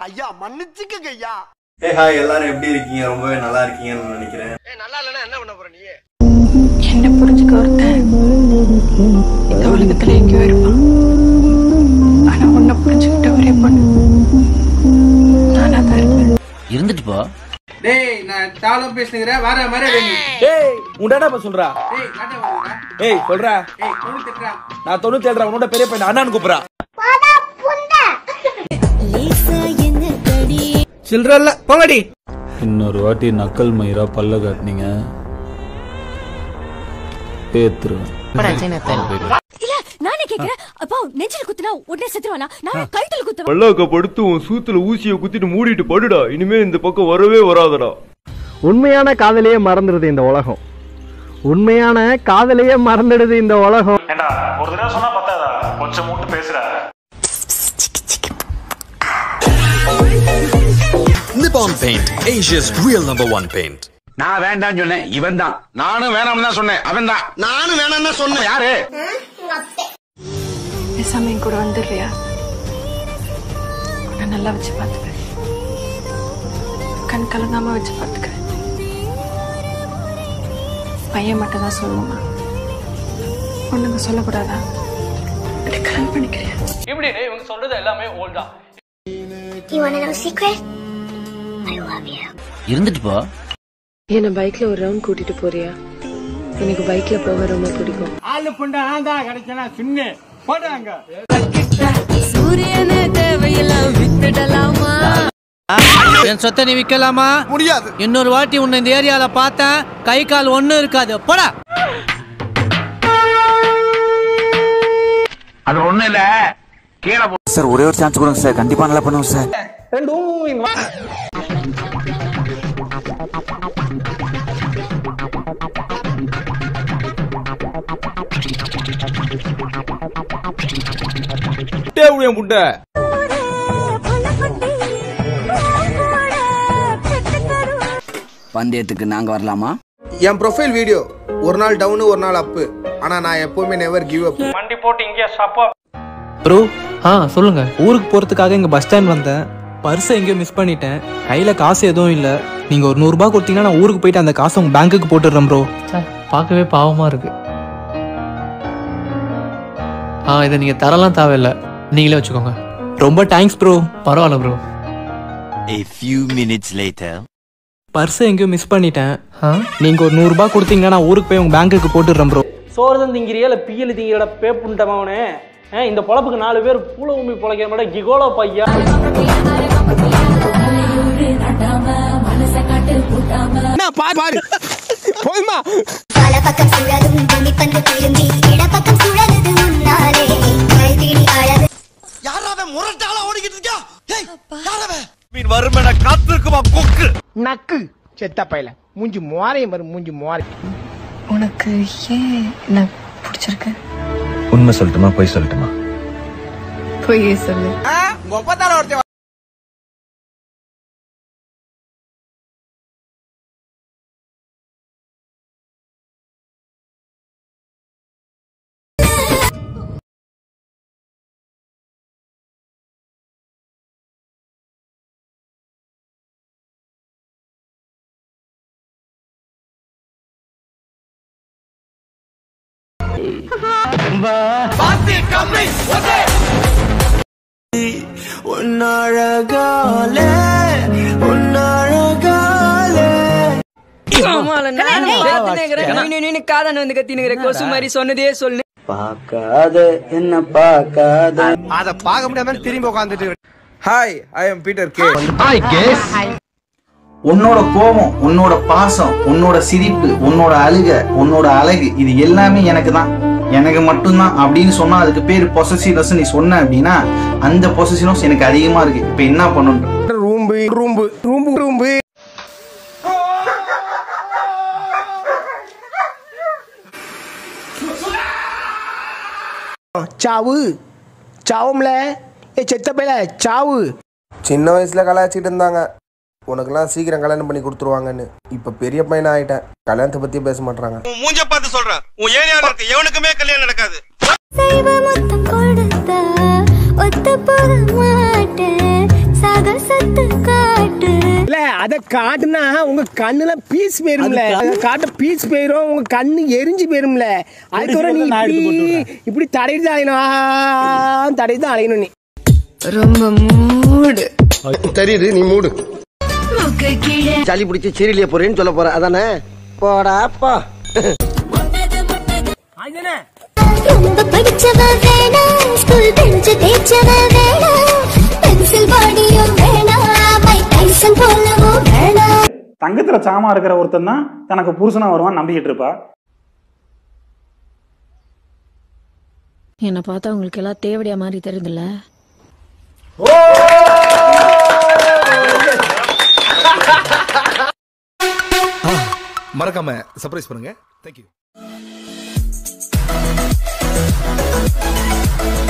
ஐயா மன்னிச்சுக்கங்க ஐயா ஏ ஹாய் எல்லாரும் எப்படி இருக்கீங்க ரொம்பவே நல்லா இருக்கீங்கன்னு நினைக்கிறேன் நல்லா இல்லைன்னா என்ன பண்ண போற நீ என்ன புரிஞ்சுக்க ஒருத்தன் இந்த உலகத்துல எங்கேயோ இருப்பான் ஆனா உன்னை புரிஞ்சுக்கிட்ட ஒரே பொண்ணு நானா தான் இருப்பேன் இருந்துட்டு போ டேய் நான் தாளம் பேசுகிறேன் வர வர வேணும் ஏய் உண்டாடா சொல்றா டேய் லாட்ட வரா ஏய் சொல்றா ஏய் கொண்டு திட்டுறா நான் தொண்ணூத்தி ஏழு உன்னோட பெரிய பையன் அண்ணான்னு கூப்பிடுறா சில்ற இல்ல போங்கடி இன்னொரு வாட்டி நக்கல் மயிரா பல்ல காட்டினீங்க பேத்துருவேன் இல்ல நானே கேக்குறேன் அப்பா நெஞ்சில குத்துனா உடனே செத்துருவானா நான் கழுத்துல குத்துவேன் பல்லாக்க படுத்து உன் சூத்துல ஊசியை குத்திட்டு மூடிட்டு படுடா இனிமே இந்த பக்கம் வரவே வராதடா உண்மையான காதலையே மறந்துடுது இந்த உலகம் உண்மையான காதலையே மறந்துடுது இந்த உலகம் ஒரு தடவை சொன்னா பத்தாதா கொஞ்சம் மூட்டு பேசுற Nippon Paint, Asia's real number one paint. நான் வேண்டாம் சொன்னேன் இவன் தான் நானும் வேணாம் தான் சொன்னேன் அவன் தான் நானும் வேணாம் சொன்னேன் யாரு பேசாம என் கூட வந்துடுறியா உன்னை நல்லா வச்சு பார்த்துக்கிறேன் கண் கலங்காம வச்சு பார்த்துக்கிறேன் பையன் மட்டும் தான் சொல்லணுமா பொண்ணுங்க சொல்லக்கூடாதா இப்படி கல்யாணம் பண்ணிக்கிறியா இப்படி இவங்க சொல்றது எல்லாமே ஓல்டா You wanna know a secret? I love you. இருந்துட்டு போ என்ன பைக்ல ஒரு ரவுண்ட் கூட்டிட்டு போறியா எனக்கு பைக்ல போக ரொம்ப பிடிக்கும் ஆளு புண்டை நான் தான் கிடைச்சனா சின்ன போடாங்க சூரியனு தேவையெல்லாம் வித்துடலாமா என் சொத்தை நீ விக்கலாமா முடியாது இன்னொரு வாட்டி உன்னை இந்த ஏரியால பார்த்தேன் கை கால் ஒண்ணும் இருக்காது போடா அது ஒண்ணு இல்ல கீழே போ சார் ஒரே ஒரு சான்ஸ் கொடுங்க சார் கண்டிப்பா நல்லா பண்ணுவோம் சார் ரெண்டும் இங்க வா. என் முட்டை பந்தயத்துக்கு நாங்க வரலாமா என் ப்ரொஃபைல் வீடியோ ஒரு நாள் டவுன் ஒரு நாள் அப்பு ஆனா நான் எப்பவுமே நெவர் கிவ் அப் வண்டி போட்டு இங்கே சப்பா ப்ரோ ஆ சொல்லுங்க ஊருக்கு போறதுக்காக இங்க பஸ் ஸ்டாண்ட் வந்தேன் பர்ஸை எங்கேயோ மிஸ் பண்ணிட்டேன் கையில காசு எதுவும் இல்ல நீங்க ஒரு நூறு ரூபாய் கொடுத்தீங்கன்னா நான் ஊருக்கு போயிட்டு அந்த காசை உங்க பேங்க்குக்கு போட்டுடுறேன் ப்ரோ பார்க்கவே பாவமா இருக்கு ஆ இதை நீங்க தரலாம் தேவையில்ல நீங்களே வச்சுக்கோங்க ரொம்ப தேங்க்ஸ் ப்ரோ பரவாயில்ல bro A few minutes later. பர்ஸை எங்கேயோ மிஸ் பண்ணிட்டேன் நீங்க ஒரு நூறு ரூபாய் கொடுத்தீங்கன்னா நான் ஊருக்கு போய் உங்க பேங்க்குக்கு போட்டுடுறேன் ப்ரோ சோறு தான் திங்கிறியா இல்ல பியல் திங்கிறட பேப்புண்டமாவனே இந்த பொழப்புக்கு நாலு பேர் பூல உமி பொழைக்கிற மாதிரி கிகோலோ பையா போதுமா பல பக்கம் சுழலும் பூமி பந்து திரும்பி இடப்பக்கம் சுழலுது முன்னாலே கைதிடி அழகு யாராவன் முரட்டால ஓடிக்கிட்டு இருக்கா ஏய் யாராவன் மீன் வறுமன காத்திருக்குமா கொக்கு நக்கு செத்த பையல மூஞ்சி மோரையும் வரும் மூஞ்சி மோரை உனக்கு ஏன் என்ன பிடிச்சிருக்கு உண்மை சொல்லட்டுமா போய் சொல்லட்டுமா பொய் சொல்லு உங்க ஒப்பத்தால ஒருத்தன் பார்க்காத என்ன பார்க்காத அத பார்க்க முடியாம திரும்பி உட்காந்துட்டு hi I am Peter K hi guys உன்னோட கோபம் உன்னோட பாசம் உன்னோட சிரிப்பு உன்னோட அழுக உன்னோட அழகு இது எல்லாமே எனக்கு தான் எனக்கு மட்டும்தான் அப்படின்னு சொன்னா அதுக்கு பேர் பொசசிவ்னஸ் நீ சொன்ன அப்படின்னா அந்த பொசசிவ்னஸ் எனக்கு அதிகமா இருக்கு இப்ப என்ன பண்ணணும் ரூம்பு ரூம்பு ரூம்பு ரூம்பு சாவு சாவும்ல ஏ செத்த பையல சாவு சின்ன வயசுல கலாய்ச்சிட்டு இருந்தாங்க உனக்கெல்லாம் சீக்கிரம் கல்யாணம் பண்ணி கொடுத்துருவாங்கன்னு இப்ப பெரிய பையனா ஆயிட்டேன் கல்யாணத்தை பத்தி பேச மாட்டாங்க உன் மூஞ்ச பார்த்து சொல்றேன் உன் ஏரியால இருக்க எவனுக்குமே கல்யாணம் நடக்காது சைவ மொத்தம் கொடுத்த ஒத்து போக மாட்டேன் சாகச அதை காட்டுனா உங்க கண்ணுல பீஸ் போயிரும்ல அதை காட்ட பீஸ் போயிரும் உங்க கண்ணு எரிஞ்சு போயிரும்ல அதுக்கப்புறம் நீ நான் எடுத்து இப்படி இப்படி தடையிட்டு தான் அலையணும் ஆ, தடையிட்டு தான் அலையணும் நீ ரொம்ப மூடு தெரியுது நீ மூடு சளி பிடிச்சி சீரியலிய போறேன்னு சொல்ல போற அதானே போடாப்பா ரொம்ப படிச்சவ வேணாம் ஸ்கூல் பெஞ்ச் தேய்ச்சவ வேணாம் பென்சில் பாடியும் வேணாம் மைக் டைசன் போலவும் வேணாம் தங்கத்துல சாமா இருக்கிற ஒருத்தன் தான் தனக்கு புருஷனா வருவான் நம்பிக்கிட்டு இருப்பா என்னை பார்த்தா உங்களுக்கு எல்லாம் தேவடியா மாதிரி தெரியுதுல்ல மறக்காம சர்ப்ரைஸ் பண்ணுங்க தேங்க்யூ